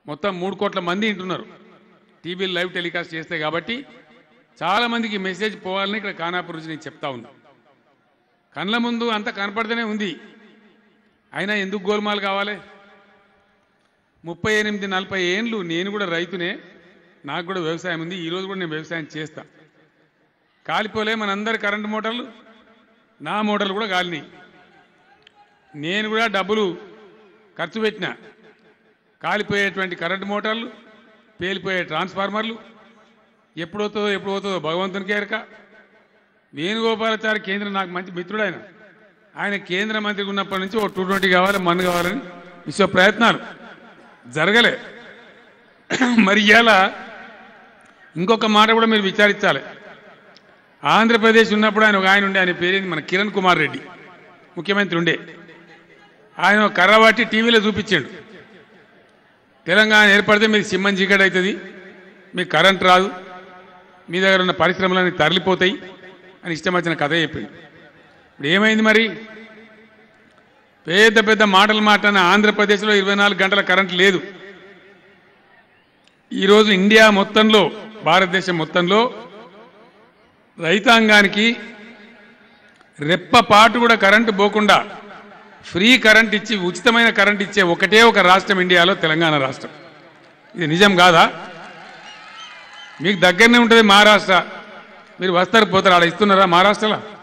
మొత్తం మూడు కోట్ల మంది వింటున్నారు టీవీలు లైవ్ టెలికాస్ట్ చేస్తాయి కాబట్టి చాలా మందికి మెసేజ్ పోవాలని ఇక్కడ ఖానాపూర్ నుంచి నేను చెప్తా ఉన్నా కళ్ళ ముందు అంతా కనపడుతూనే ఉంది అయినా ఎందుకు గోల్మాల్ కావాలి ముప్పై ఎనిమిది నలభై ఏండ్లు నేను కూడా రైతునే నాకు కూడా వ్యవసాయం ఉంది ఈరోజు కూడా నేను వ్యవసాయం చేస్తా కాలిపోలే మనందరి కరెంటు మోటార్లు నా మోటార్లు కూడా కాలినాయి నేను కూడా డబ్బులు ఖర్చు పెట్టిన కాలిపోయేటువంటి కరెంటు మోటార్లు పేలిపోయే ట్రాన్స్ఫార్మర్లు ఎప్పుడవుతుందో ఎప్పుడు అవుతుందో భగవంతునికి ఎరక వేణుగోపాలాచారి కేంద్రం నాకు మంచి మిత్రుడు ఆయన ఆయన కేంద్ర మంత్రి ఉన్నప్పటి నుంచి ఓ టూ ట్వంటీ కావాలి మన్ను కావాలని విశ్వ ప్రయత్నాలు జరగలే మరి ఇవాళ ఇంకొక మాట కూడా మీరు విచారించాలి ఆంధ్రప్రదేశ్ ఉన్నప్పుడు ఆయన ఒక ఆయన ఉండే ఆయన పేరేంది మన కిరణ్ కుమార్ రెడ్డి ముఖ్యమంత్రి ఉండే ఆయన ఒక కర్ర పట్టి టీవీలో చూపించాడు తెలంగాణ ఏర్పడితే మీకు సింహం చీకటి అవుతుంది మీకు కరెంట్ రాదు మీ దగ్గర ఉన్న పరిశ్రమలన్నీ తరలిపోతాయి అని ఇష్టం వచ్చిన కథ చెప్పింది ఇప్పుడు ఏమైంది మరి పెద్ద పెద్ద మాటలు మాట్లాడిన ఆంధ్రప్రదేశ్లో ఇరవై నాలుగు గంటల కరెంట్ లేదు ఈరోజు ఇండియా మొత్తంలో భారతదేశం మొత్తంలో రైతాంగానికి రెప్పపాటు కూడా కరెంటు పోకుండా ఫ్రీ కరెంట్ ఇచ్చి ఉచితమైన కరెంట్ ఇచ్చే ఒకటే ఒక రాష్ట్రం ఇండియాలో తెలంగాణ రాష్ట్రం ఇది నిజం కాదా మీకు దగ్గరనే ఉంటుంది మహారాష్ట్ర మీరు వస్తారు పోతారు ఆడ ఇస్తున్నారా మహారాష్ట్రలో